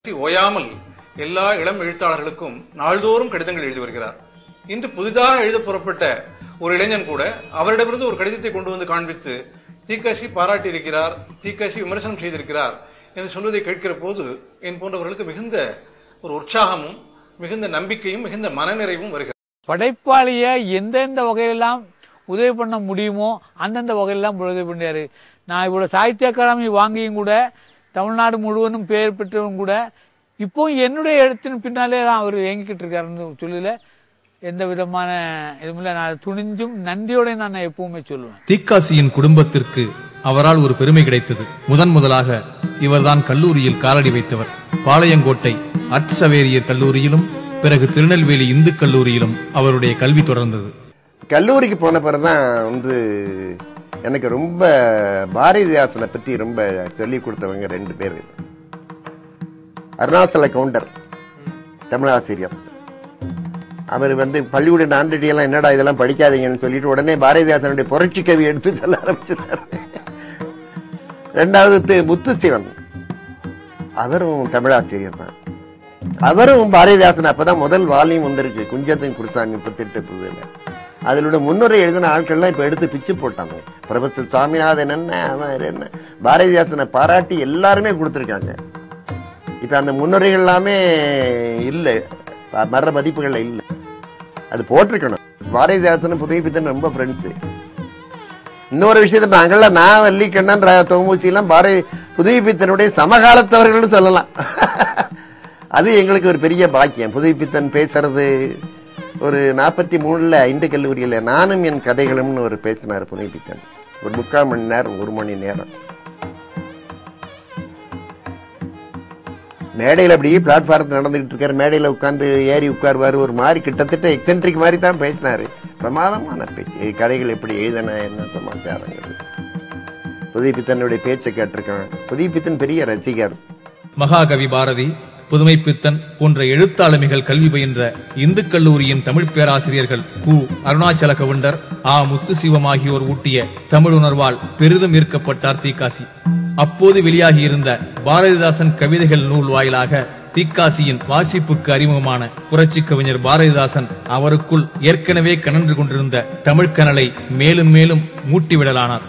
ஓயாமல் எல்லா இளம் எழுத்தாளர்களுக்கும் நாள்தோறும் கடிதங்கள் எழுதி வருகிறார் இன்று புதிதாக எழுத புறப்பட்ட ஒரு இளைஞன் கூட அவரிடமிருந்து ஒரு கடிதத்தை கொண்டு வந்து காண்பித்து தீக்காசி பாராட்டி இருக்கிறார் தீக்காசி விமர்சனம் செய்திருக்கிறார் என்று சொல்வதை கேட்கிற போது என் போன்றவர்களுக்கு மிகுந்த ஒரு உற்சாகமும் மிகுந்த நம்பிக்கையும் மிகுந்த மனநிறைவும் வருகிறது படைப்பாளியை எந்தெந்த வகையிலெல்லாம் உதவி பண்ண முடியுமோ அந்தந்த வகையிலெல்லாம் உதவி பண்ணாரு நான் இவ்வளோ சாகித்ய அகாடமி வாங்கியும் கூட தமிழ்நாடு முழுவதும் பெயர் பெற்றவங்க கூட இப்போ என்னுடைய எழுத்தின் பின்னாலே தான் அவர் இயங்கிக்கிட்டு இருக்காருன்னு சொல்லல எந்த விதமான இதுமில்ல நான் துணிஞ்சும் நன்றியோட நான் எப்பவுமே சொல்லுவேன் தீக்காசியின் குடும்பத்திற்கு அவரால் ஒரு பெருமை கிடைத்தது முதன் முதலாக இவர்தான் கல்லூரியில் காலடி வைத்தவர் பாளையங்கோட்டை அர்த்சவேரியர் கல்லூரியிலும் பிறகு திருநெல்வேலி இந்து கல்லூரியிலும் அவருடைய கல்வி தொடர்ந்தது கல்லூரிக்கு போன பிறகுதான் வந்து எனக்கு ரொம்ப பாரதிதாசனை பத்தி ரொம்ப சொல்லி கொடுத்தவங்க ரெண்டு பேர் அருணாச்சல கவுண்டர் தமிழாசிரியர் அவர் வந்து பள்ளிக்கூட நாண்டடியெல்லாம் என்னடா இதெல்லாம் படிக்காதீங்கன்னு சொல்லிட்டு உடனே பாரதிதாசனுடைய புரட்சி கவி எடுத்து சொல்ல ஆரம்பிச்சிட்டார் ரெண்டாவது தி- முத்துசிவன் அவரும் தமிழாசிரியர் தான் அவரும் பாரதிதாசன் அப்பதான் முதல் வால்யூம் வந்திருக்கு குஞ்சத்தின் குருசாமி முப்பத்தெட்டு புதுல அதிலோட முன்னுரை எழுதின ஆட்கள்லாம் இப்ப எடுத்து பிச்சு போட்டாங்க பிரபசர் சுவாமிநாதன் என்ன அவர் என்ன பாரதிதாசனை பாராட்டி எல்லாருமே கொடுத்துருக்காங்க இப்ப அந்த முன்னுரைகள் எல்லாமே இல்லை மற்ற பதிப்புகள்ல இல்லை அது போட்டிருக்கணும் பாரதிதாசனும் புதுப்பித்தன் ரொம்ப ஃப்ரெண்ட்ஸு இன்னொரு விஷயத்தை நாங்கள்லாம் நான் வள்ளி கண்ணன் ரா- தொகுமூச்சி எல்லாம் பாரதி புதுப்பித்தனுடைய சமகாலத்தவர்கள்னு சொல்லலாம் அது எங்களுக்கு ஒரு பெரிய பாக்கியம் புதுப்பித்தன் பேசுறது ஒரு நாற்பத்தி மூணுல இந்து கல்லூரியில நானும் என் கதைகளும்னு ஒரு பேசினார் புதுப்பித்தன் ஒரு முக்கால் மணி நேரம் ஒரு மணி நேரம் மேடையில் அப்படியே பிளாட்ஃபார்ம் நடந்துகிட்டு இருக்காரு மேடையில் உட்கார்ந்து ஏறி உட்காருவாரு ஒரு மாதிரி கிட்டத்தட்ட எக்ஸென்ட்ரிக் மாதிரி தான் பேசினாரு பிரமாதமான பேச்சு கதைகள் எப்படி எழுதின என்ன சமாச்சாரங்கள் புதுப்பித்தனுடைய பேச்சை கேட்டிருக்கேன் புதுப்பித்தன் பெரிய ரசிகர் மகாகவி பாரதி புதுமைப்பித்தன் போன்ற எழுத்தாளுமைகள் கல்வி பயின்ற இந்து கல்லூரியின் தமிழ் பேராசிரியர்கள் கு அருணாச்சல கவுண்டர் ஆ முத்துசிவம் ஆகியோர் ஊட்டிய தமிழ் உணர்வால் பெரிதும் ஈர்க்கப்பட்டார் தீக்காசி அப்போது வெளியாகியிருந்த பாரதிதாசன் கவிதைகள் நூல் வாயிலாக தீக்காசியின் வாசிப்புக்கு அறிமுகமான புரட்சி கவிஞர் பாரதிதாசன் அவருக்குள் ஏற்கனவே கனன்று கொண்டிருந்த தமிழ்க் கனலை மேலும் மேலும் மூட்டிவிடலானார்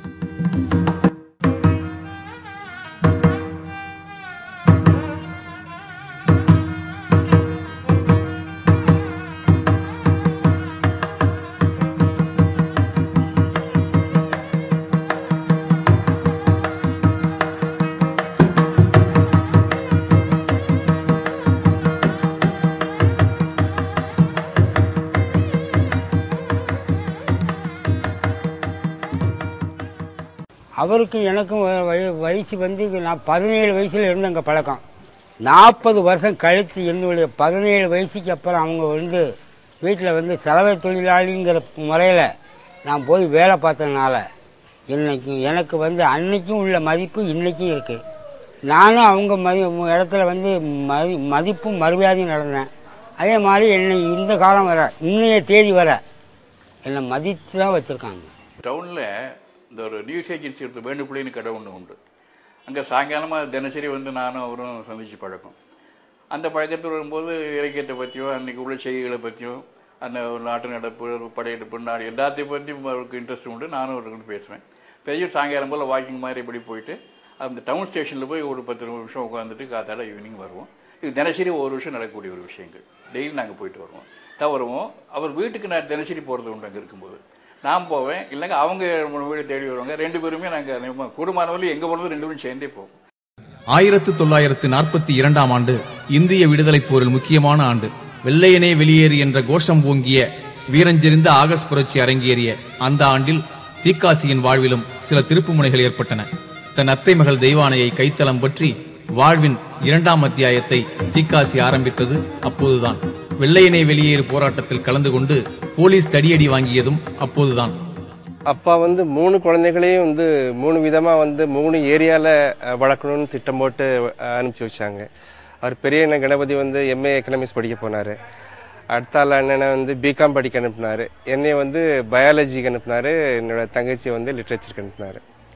அவருக்கும் எனக்கும் வ- வய- வயசு வந்து நான் பதினேழு வயசுல இருந்தங்க பழக்கம் நாற்பது வருஷம் கழித்து என்னுடைய பதினேழு வயசுக்கு அப்புறம் அவங்க வந்து வீட்டில் வந்து சலவை தொழிலாளிங்கிற முறையில் நான் போய் வேலை பார்த்ததுனால இன்னைக்கு எனக்கு வந்து அன்னைக்கும் உள்ள மதிப்பு இன்னைக்கும் இருக்குது நானும் அவங்க மதி இடத்துல வந்து மதி மதிப்பும் மரியாதையும் நடந்தேன் அதே மாதிரி என்னை இந்த காலம் வர இன்னைய தேதி வர என்னை மதித்து தான் வச்சுருக்காங்க டவுனில் இந்த ஒரு நியூஸ் ஏஜென்சி எடுத்து வேண்டுபிள்ளைன்னு கடை ஒன்று உண்டு அங்கே சாயங்காலமாக தினசரி வந்து நானும் அவரும் சந்திச்சு பழக்கம் அந்த பழக்கத்தில் வரும்போது இலக்கியத்தை பற்றியும் அன்றைக்கி உள்ள செய்திகளை பற்றியும் அந்த ஒரு நாட்டு நடப்பு படையெடுப்பு நாடு எல்லாத்தையும் பற்றியும் அவருக்கு இன்ட்ரெஸ்ட் உண்டு நானும் அவருக்கு பேசுவேன் பெரிய சாயங்காலம் போல் வாக்கிங் மாதிரி இப்படி போயிட்டு அந்த டவுன் ஸ்டேஷனில் போய் ஒரு பத்து நிமிஷம் உட்காந்துட்டு காத்தால ஈவினிங் வருவோம் இது தினசரி ஒரு விஷயம் நடக்கக்கூடிய ஒரு விஷயங்கள் டெய்லி நாங்கள் போயிட்டு வருவோம் தவறுவோம் அவர் வீட்டுக்கு நான் தினசரி போகிறது உண்டு அங்கே இருக்கும்போது நான் போவேன் இல்லைங்க அவங்க நம்ம வீடு தேடி வருவாங்க ரெண்டு பேருமே நாங்கள் குடும்பமானவர்கள் எங்கே போனதும் ரெண்டு பேரும் சேர்ந்தே போவோம் ஆயிரத்து தொள்ளாயிரத்து நாற்பத்தி இரண்டாம் ஆண்டு இந்திய விடுதலைப் போரில் முக்கியமான ஆண்டு வெள்ளையனே வெளியேறு என்ற கோஷம் ஓங்கிய வீரஞ்செறிந்த ஆகஸ்ட் புரட்சி அரங்கேறிய அந்த ஆண்டில் தீக்காசியின் வாழ்விலும் சில திருப்புமுனைகள் ஏற்பட்டன தன் அத்தை மகள் தெய்வானையை கைத்தலம் பற்றி வாழ்வின் இரண்டாம் அத்தியாயத்தை தீக்காசி ஆரம்பித்தது அப்போதுதான் வெள்ளையனே வெளியேறு போராட்டத்தில் கலந்து கொண்டு போலீஸ் தடியடி வாங்கியதும் அப்போதுதான் அப்பா வந்து மூணு குழந்தைகளையும் வந்து மூணு விதமா வந்து மூணு ஏரியால அஹ், வளர்க்கணும்னு திட்டம் போட்டு அஹ், அனுப்பிச்சு வச்சாங்க அவர் பெரிய அண்ணன் கணபதி வந்து எம்ஏ எக்கனாமிக்ஸ் படிக்க போனாரு அடுத்த ஆள் அண்ணனை வந்து பிகாம் படிக்க அனுப்புனாரு என்னைய வந்து பயாலஜிக்கு அனுப்புனாரு என்னோட தங்கச்சி வந்து லிட்ரேச்சருக்கு அனுப்புனாரு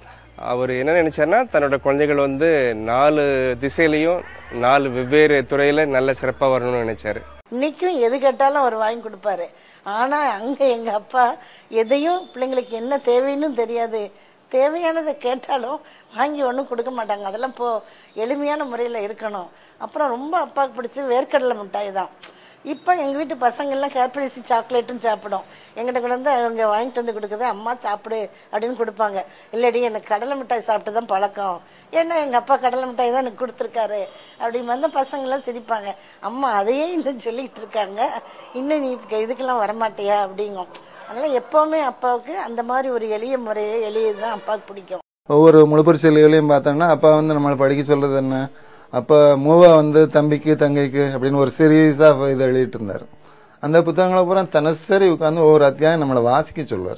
அவர் என்ன நினைச்சாருன்னா தன்னோட குழந்தைகள் வந்து நாலு திசையிலையும் நாலு வெவ்வேறு துறையில நல்ல சிறப்பா வரணும்னு நினைச்சாரு இன்னைக்கும் எது கேட்டாலும் அவர் வாங்கி கொடுப்பாரு ஆனா அங்க எங்க அப்பா எதையும் பிள்ளைங்களுக்கு என்ன தேவைன்னு தெரியாது தேவையானதை கேட்டாலும் வாங்கி ஒன்றும் கொடுக்க மாட்டாங்க அதெல்லாம் இப்போ எளிமையான முறையில் இருக்கணும் அப்புறம் ரொம்ப அப்பாவுக்கு பிடிச்ச வேர்க்கடலை மிட்டாய் தான் இப்போ எங்கள் வீட்டு பசங்கள்லாம் கேர்பரிசி சாக்லேட்டும் சாப்பிடும் எங்கிட்ட கொண்டு வந்து அவங்க வாங்கிட்டு வந்து கொடுக்குறது அம்மா சாப்பிடு அப்படின்னு கொடுப்பாங்க இல்லடி எனக்கு கடலை மிட்டாய் சாப்பிட்டு தான் பழக்கம் ஏன்னா எங்கள் அப்பா கடலை மிட்டாய் தான் எனக்கு கொடுத்துருக்காரு அப்படி வந்து பசங்களாம் சிரிப்பாங்க அம்மா அதையே இன்னும் சொல்லிட்டு இருக்காங்க இன்னும் நீ இப்ப இதுக்கெல்லாம் வரமாட்டியா அப்படிங்கும் அதனால எப்பவுமே அப்பாவுக்கு அந்த மாதிரி ஒரு எளிய முறையை எளியது தான் அப்பாவுக்கு பிடிக்கும் ஒவ்வொரு முழுப்பரிசு செல்விகளையும் பார்த்தோம்னா அப்பா வந்து நம்மளை படிக்க சொல்றது என்ன அப்போ மூவா வந்து தம்பிக்கு தங்கைக்கு அப்படின்னு ஒரு சீரீஸாக இதை எழுதிட்டு இருந்தார் அந்த புத்தகங்களை பூரா தினசரி உட்காந்து ஒவ்வொரு அத்தியாயம் நம்மளை வாசிக்க சொல்லுவார்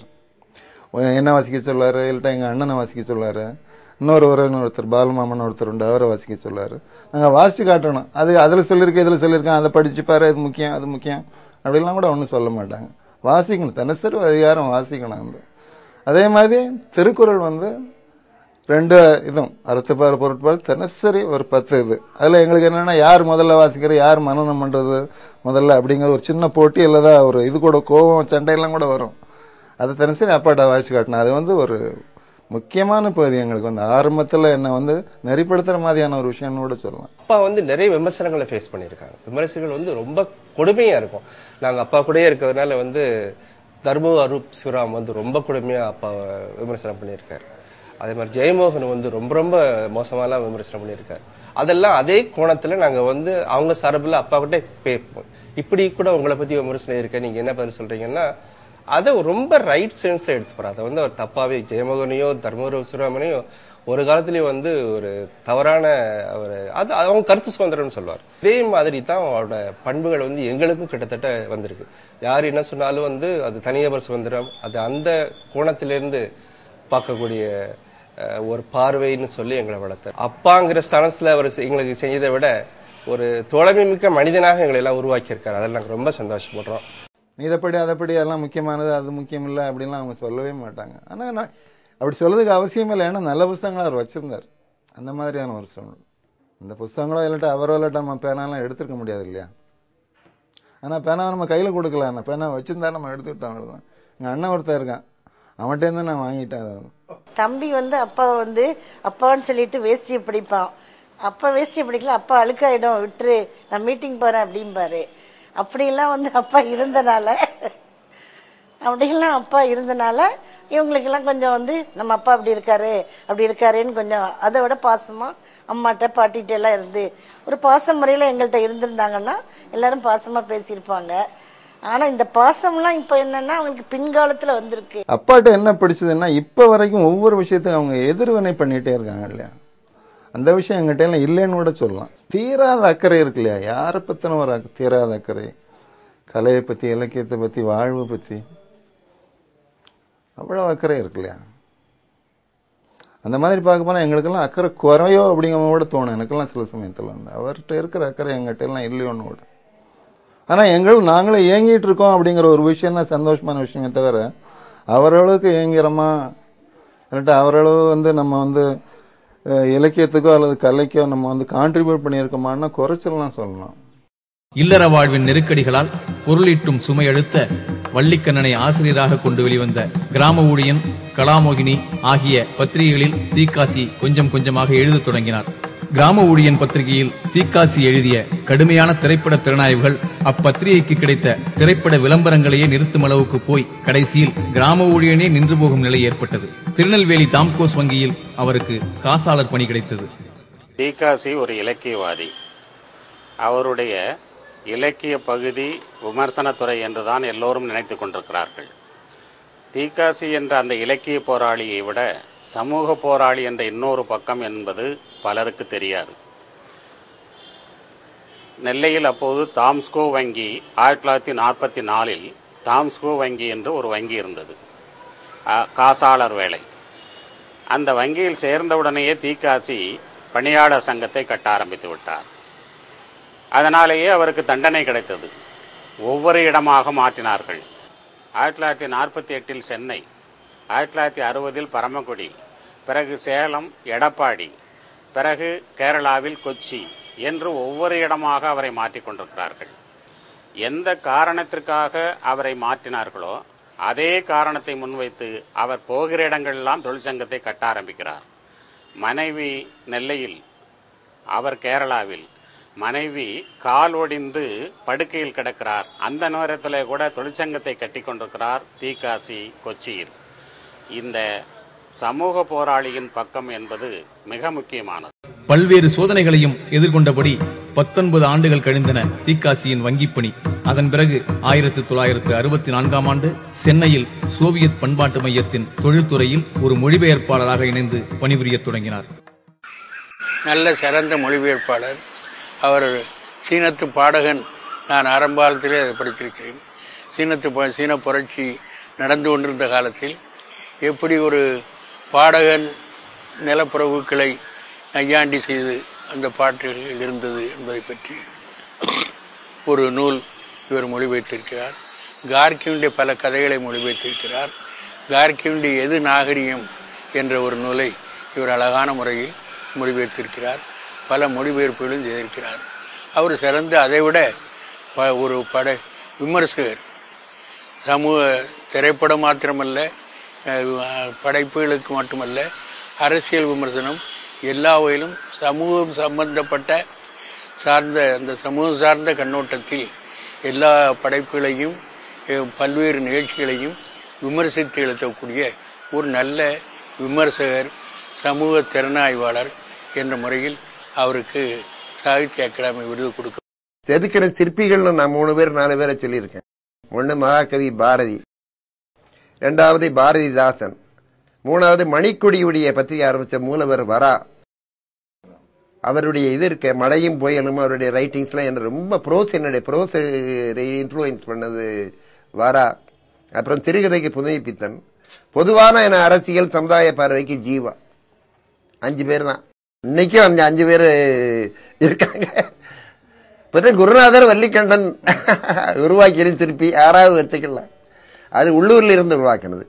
என்ன வாசிக்க சொல்லுவார் இல்லட்டா எங்கள் அண்ணனை வாசிக்க சொல்லுவார் இன்னொரு உறவினர் ஒருத்தர் பாலமாமன் ஒருத்தர் உண்டு அவரை வாசிக்க சொல்லுவார் நாங்கள் வாசிச்சு காட்டணும் அது அதில் சொல்லியிருக்கேன் இதில் சொல்லியிருக்கேன் அதை படிச்சு பாரு இது முக்கியம் அது முக்கியம் அப்படிலாம் கூட ஒன்றும் சொல்ல மாட்டாங்க வாசிக்கணும் தினசரி அதிகாரம் வாசிக்கணும் அந்த அதே மாதிரி திருக்குறள் வந்து ரெண்டு இதுவும் அறுத்துப்பார் பொருட்பால் தினசரி ஒரு பத்து இது அதில் எங்களுக்கு என்னன்னா யார் முதல்ல வாசிக்கிற யார் மனநம் பண்றது முதல்ல அப்படிங்கிற ஒரு சின்ன போட்டியில் தான் ஒரு இது கூட கோவம் சண்டையெல்லாம் கூட வரும் அதை தினசரி அப்பாட்ட வாசிச்சு காட்டணும் அது வந்து ஒரு முக்கியமான பகுதி எங்களுக்கு வந்து ஆரம்பத்தில் என்னை வந்து நெறிப்படுத்துற மாதிரியான ஒரு விஷயம்னு கூட சொல்லலாம் அப்பா வந்து நிறைய விமர்சனங்களை ஃபேஸ் பண்ணியிருக்காங்க விமர்சனங்கள் வந்து ரொம்ப கொடுமையா இருக்கும் நாங்க அப்பா கூடயே இருக்கிறதுனால வந்து தர்மு அரூப் சிவராம் வந்து ரொம்ப கொடுமையா அப்பாவை விமர்சனம் பண்ணியிருக்காரு அதே மாதிரி ஜெயமோகன் வந்து ரொம்ப ரொம்ப மோசமாலாம் விமர்சனம் பண்ணியிருக்காரு அதெல்லாம் அதே கோணத்துல நாங்க வந்து அவங்க சார்பில் அப்பா கிட்ட பேப்போம் இப்படி கூட உங்களை பத்தி விமர்சனம் இருக்கு நீங்க என்ன பதில் சொல்றீங்கன்னா அதை ரொம்ப ரைட் சென்ஸ்ல எடுத்து போறாரு அதை வந்து அவர் தப்பாவே ஜெயமோகனையோ தர்மபுரம் சிவராமனையோ ஒரு காலத்திலேயே வந்து ஒரு தவறான அவர் அது அவங்க கருத்து சுதந்திரம்னு சொல்லுவார் இதே மாதிரி தான் அவரோட பண்புகள் வந்து எங்களுக்கும் கிட்டத்தட்ட வந்திருக்கு யார் என்ன சொன்னாலும் வந்து அது தனிநபர் சுதந்திரம் அது அந்த கோணத்திலிருந்து பார்க்கக்கூடிய அஹ், ஒரு பார்வைன்னு சொல்லி எங்களை வளர்த்தார் அப்பாங்கிற ஸ்தானத்துல அவர் செ- எங்களுக்கு செஞ்சதை விட ஒரு தோழமை மிக்க மனிதனாக எங்களை எல்லாம் உருவாக்கியிருக்காரு அதில் நாங்கள் ரொம்ப சந்தோஷப்படுறோம் நீ இதைப்படி அதைப்படி எல்லாம் முக்கியமானது அது முக்கியம் இல்லை அப்படின்லாம் அவங்க சொல்லவே மாட்டாங்க ஆனால் நான் அப்படி சொல்லதுக்கு அவசியம் இல்லை ஏன்னா நல்ல புஸ்தகங்களை அவர் வச்சிருந்தார் அந்த மாதிரியான ஒரு சூழ்நிலை இந்த புஸ்தகங்களோ இல்லாட்டா அவரோ இல்லாட்டா நம்ம பேனாலாம் எடுத்துருக்க முடியாது இல்லையா ஆனால் பேனாவை நம்ம கையில் கொடுக்கல நான் பேனா வச்சிருந்தா நம்ம எடுத்துக்கிட்டோம் அவ்வளோதான் எங்கள் அண்ணன் ஒருத்தன் இருக்கான் அவன்கிட்டேருந்து நான் வாங்கிட்டேன் அதை தம்பி வந்து அப்பாவை வந்து அப்பான்னு சொல்லிட்டு வேஷ்டியை பிடிப்பான் அப்பா வேஷ்டியை பிடிக்கல அப்பா அழுக்காயிடும் விட்டுரு நான் மீட்டிங் போறேன் அப்படிம்பாரு அப்படியெல்லாம் வந்து அப்பா இருந்தனால அப்படியெல்லாம் அப்பா இருந்தனால இவங்களுக்கெல்லாம் கொஞ்சம் வந்து நம்ம அப்பா அப்படி இருக்காரு அப்படி இருக்காருன்னு கொஞ்சம் அதை விட பாசமா அம்மாட்ட பாட்டிகிட்ட எல்லாம் இருந்து ஒரு பாச முறையில எங்கள்கிட்ட இருந்திருந்தாங்கன்னா எல்லாரும் பாசமா பேசியிருப்பாங்க ஆனா இந்த பாசம்லாம் இப்ப என்னன்னா அவங்களுக்கு பின்காலத்துல வந்திருக்கு அப்பாட்ட என்ன பிடிச்சதுன்னா இப்போ வரைக்கும் ஒவ்வொரு விஷயத்தையும் அவங்க எதிர்வினை பண்ணிட்டே இருக்காங்க இல்லையா அந்த விஷயம் எங்கிட்ட எல்லாம் இல்லைன்னு கூட சொல்லலாம் தீராத அக்கறை இருக்கு இல்லையா யாரை பத்தின ஒரு அக்க- தீராத அக்கறை கலையை பத்தி இலக்கியத்தை பத்தி வாழ்வை பத்தி அவ்வளவு அக்கறை இருக்கு இல்லையா அந்த மாதிரி பார்க்க போனா எங்களுக்கெல்லாம் அக்கறை குறையோ அப்படிங்கிற கூட தோணும் எனக்கெல்லாம் சில சமயத்துல வந்து அவர்கிட்ட இருக்கிற அக்கறை எங்கிட்ட எல்லாம் இல்லையோன்னு கூட ஆனா எங்கள் நாங்களே ஏங்கிட்டு இருக்கோம் அப்படிங்கிற ஒரு விஷயம் தான் சந்தோஷமான விஷயமே தவிர அவரளவுக்கு ஏங்கிறோமா இல்லாட்டா அவரளவு வந்து நம்ம வந்து அஹ், இலக்கியத்துக்கோ அல்லது கலைக்கோ நம்ம வந்து கான்ட்ரிபியூட் பண்ணியிருக்கோமான்னா குறைச்சல்லாம் சொல்லலாம் இல்லற வாழ்வின் நெருக்கடிகளால் பொருளீட்டும் சுமையழுத்த வள்ளிக்கண்ணனை ஆசிரியராக கொண்டு வெளிவந்த கிராம ஊழியன் கலாமோகினி ஆகிய பத்திரிகைகளில் தீக்காசி கொஞ்சம் கொஞ்சமாக எழுதத் தொடங்கினார் கிராம ஊழியன் பத்திரிகையில் தீக்காசி எழுதிய கடுமையான திரைப்பட திறனாய்வுகள் அப்பத்திரிகைக்கு கிடைத்த திரைப்பட விளம்பரங்களையே நிறுத்தும் அளவுக்கு போய் கடைசியில் கிராம ஊழியனே நின்று போகும் நிலை ஏற்பட்டது திருநெல்வேலி தாம்கோஸ் வங்கியில் அவருக்கு காசாளர் பணி கிடைத்தது தீகாசி ஒரு இலக்கியவாதி அவருடைய இலக்கிய பகுதி விமர்சனத்துறை என்றுதான் எல்லோரும் நினைத்து கொண்டிருக்கிறார்கள் தீகாசி என்ற அந்த இலக்கிய போராளியை விட சமூக போராளி என்ற இன்னொரு பக்கம் என்பது பலருக்கு தெரியாது நெல்லையில் அப்போது தாம்ஸ்கோ வங்கி ஆயிரத்தி தொள்ளாயிரத்தி நாற்பத்தி நாலில் தாம்ஸ்கோ வங்கி என்று ஒரு வங்கி இருந்தது அ, காசாளர் வேலை அந்த வங்கியில் சேர்ந்தவுடனேயே தீக்காசி பணியாளர் சங்கத்தை கட்ட ஆரம்பித்து விட்டார் அதனாலேயே அவருக்கு தண்டனை கிடைத்தது ஒவ்வொரு இடமாக மாற்றினார்கள் ஆயிரத்தி தொள்ளாயிரத்தி நாற்பத்தி எட்டில் சென்னை ஆயிரத்தி தொள்ளாயிரத்தி அறுபதில் பரமக்குடி பிறகு சேலம் எடப்பாடி பிறகு கேரளாவில் கொச்சி என்று ஒவ்வொரு இடமாக அவரை மாற்றிக் கொண்டிருக்கிறார்கள் எந்த காரணத்திற்காக அவரை மாற்றினார்களோ அதே காரணத்தை முன்வைத்து அவர் போகிற இடங்களெல்லாம் தொழிற்சங்கத்தை கட்ட ஆரம்பிக்கிறார் மனைவி நெல்லையில் அவர் கேரளாவில் மனைவி கால் ஒடிந்து படுக்கையில் கிடக்கிறார் அந்த நேரத்தில் கூட தொழிற்சங்கத்தை கட்டி கொண்டிருக்கிறார் தீகாசி கொச்சியில் இந்த சமூக போராளியின் பக்கம் என்பது மிக முக்கியமானது பல்வேறு சோதனைகளையும் எதிர்கொண்டபடி பத்தொன்பது ஆண்டுகள் கழிந்தன தீக்காசியின் வங்கிப் பணி அதன் பிறகு ஆயிரத்தி தொள்ளாயிரத்து அறுபத்தி நான்காம் ஆண்டு சென்னையில் சோவியத் பண்பாட்டு மையத்தின் தொழில்துறையில் ஒரு மொழிபெயர்ப்பாளராக இணைந்து பணிபுரியத் தொடங்கினார் நல்ல சிறந்த மொழிபெயர்ப்பாளர் அவர் சீனத்து பாடகன் நான் ஆரம்பாலத்திலே அதை படித்திருக்கிறேன் சீனத்து ப- சீன புரட்சி நடந்து கொண்டிருந்த காலத்தில் எப்படி ஒரு பாடகன் நிலப்பிரபுக்களை நையாண்டி செய்து அந்த பாட்டுகள் இருந்தது என்பதை பற்றி ஒரு நூல் இவர் மொழிபெயர்த்திருக்கிறார் கார்கியுடைய பல கதைகளை மொழிபெயர்த்திருக்கிறார் கார்கியுடைய எது நாகரிகம் என்ற ஒரு நூலை இவர் அழகான முறையில் மொழிபெயர்த்திருக்கிறார் பல மொழிபெயர்ப்புகளும் செய்திருக்கிறார் அவர் சிறந்த அதைவிட ப- ஒரு பட விமர்சகர் சமூக திரைப்படம் மாத்திரமல்ல அஹ், படைப்புகளுக்கு மட்டுமல்ல அரசியல் விமர்சனம் எல்லா வகையிலும் சமூகம் சம்பந்தப்பட்ட சார்ந்த அந்த சமூகம் சார்ந்த கண்ணோட்டத்தில் எல்லா படைப்புகளையும் அஹ், பல்வேறு நிகழ்ச்சிகளையும் விமர்சித்து எழுதக்கூடிய ஒரு நல்ல விமர்சகர் சமூக திறனாய்வாளர் என்ற முறையில் அவருக்கு சாகித்ய அகாடமி விருது கொடுக்க செதுக்கிற சிற்பிகள்னு நான் மூணு பேர் நாலு பேரை சொல்லியிருக்கேன் ஒன்னு மகாகவி பாரதி ரெண்டாவது பாரதிதாசன் மூணாவது மணிக்கொடியுடைய பற்றி ஆரம்பிச்ச மூலவர் வரா அவருடைய இது இருக்க மழையும் புயலும் அவருடைய ரைட்டிங்ஸ்லாம் என்ன ரொம்ப ப்ரோஸ் என்னுடைய ப்ரோஸ் இன்ஃப்ளூயன்ஸ் பண்ணது வரா அப்புறம் சிறுகதைக்கு புதுமைப்பித்தன் பொதுவான என அரசியல் சமுதாய பார்வைக்கு ஜீவா அஞ்சு பேர் தான் இன்னைக்கும் அந்த அஞ்சு பேர் இருக்காங்க இப்பதான் குருநாதர் வள்ளிக்கண்டன் உருவாக்கியது திருப்பி ஆறாவது வச்சுக்கலாம் அது உள்ளூர்ல இருந்து உருவாக்கினது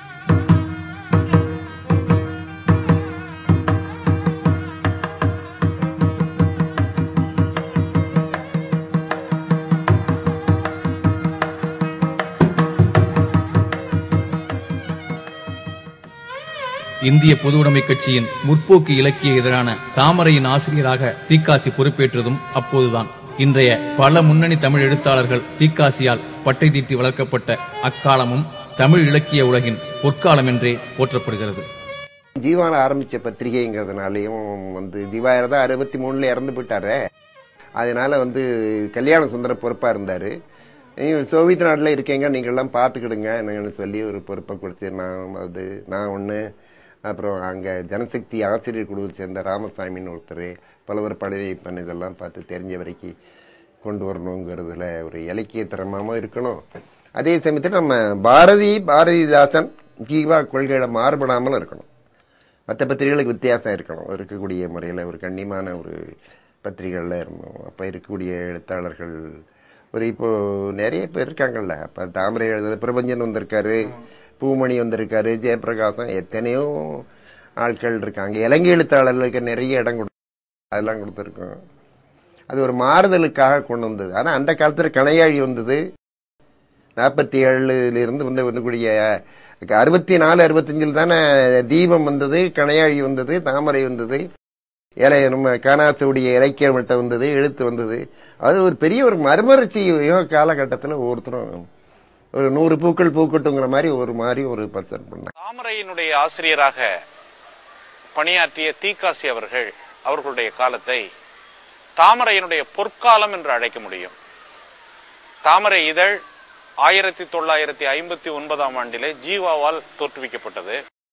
இந்திய பொதுவுடைமை கட்சியின் முற்போக்கு இலக்கிய இதழான தாமரையின் ஆசிரியராக தீக்காசி பொறுப்பேற்றதும் அப்போதுதான் இன்றைய பல முன்னணி தமிழ் எழுத்தாளர்கள் தீக்காசியால் பட்டை தீட்டி வளர்க்கப்பட்ட அக்காலமும் தமிழ் இலக்கிய உலகின் பொற்காலம் என்றே போற்றப்படுகிறது ஜீவான ஆரம்பிச்ச பத்திரிகைங்கிறதுனாலயும் வந்து ஜீவாயர் தான் அறுபத்தி மூணுல இறந்து போயிட்டாரு அதனால வந்து கல்யாண சுந்தரம் பொறுப்பா இருந்தாரு நீங்க சோவியத் நாட்டில் இருக்கீங்க நீங்க எல்லாம் பார்த்துக்கிடுங்க என்னன்னு சொல்லி ஒரு பொறுப்பை கொடுத்து நான் அது நான் ஒன்று அப்புறம் அங்கே ஜனசக்தி ஆசிரியர் குழுவை சேர்ந்த ராமசாமின்னு ஒருத்தர் பலவர் படையப்பன் இதெல்லாம் பார்த்து தெரிஞ்ச வரைக்கும் கொண்டு வரணுங்கிறதுல ஒரு இலக்கியத்தரமாகவும் இருக்கணும் அதே சமயத்தில் நம்ம பாரதி பாரதிதாசன் ஜீவா கொள்கைகளை மாறுபடாமலும் இருக்கணும் மற்ற பத்திரிகைகளுக்கு வித்தியாசம் இருக்கணும் இருக்கக்கூடிய முறையில் ஒரு கண்ணியமான ஒரு பத்திரிகைகளில் இருந்தோம் அப்போ இருக்கக்கூடிய எழுத்தாளர்கள் ஒரு இப்போ நிறைய பேர் இருக்காங்கல்ல அப்போ தாமரை எழுதுற பிரபஞ்சன் வந்திருக்காரு பூமணி வந்திருக்காரு ஜெயபிரகாசம் எத்தனையோ ஆட்கள் இருக்காங்க இலங்கை எழுத்தாளர்களுக்கு நிறைய இடம் கொடு அதெல்லாம் கொடுத்துருக்கோம் அது ஒரு மாறுதலுக்காக கொண்டு வந்தது ஆனால் அந்த காலத்தில் கணையாழி வந்தது நாற்பத்தி ஏழுல இருந்து வந்து வந்துக்கூடிய அறுபத்தி நாலு அறுபத்தஞ்சில் தானே தீபம் வந்தது கணையாழி வந்தது தாமரை வந்தது இலை நம்ம காணாசுடைய இலக்கிய மட்டம் வந்தது எழுத்து வந்தது அது ஒரு பெரிய ஒரு மறுமலர்ச்சி காலகட்டத்தில் ஒவ்வொருத்தரும் ஒரு நூறு பூக்கள் பூக்கட்டுங்கிற மாதிரி ஒரு மாதிரி ஒரு பர்சன்ட் பண்ணாங்க தாமரையினுடைய ஆசிரியராக பணியாற்றிய தீக்காசி அவர்கள் அவர்களுடைய காலத்தை தாமரையினுடைய பொற்காலம் என்று அழைக்க முடியும் தாமரை இதழ் ஆயிரத்தி தொள்ளாயிரத்தி ஐம்பத்தி ஒன்பதாம் ஆண்டிலே ஜீவாவால் தோற்றுவிக்கப்பட்டது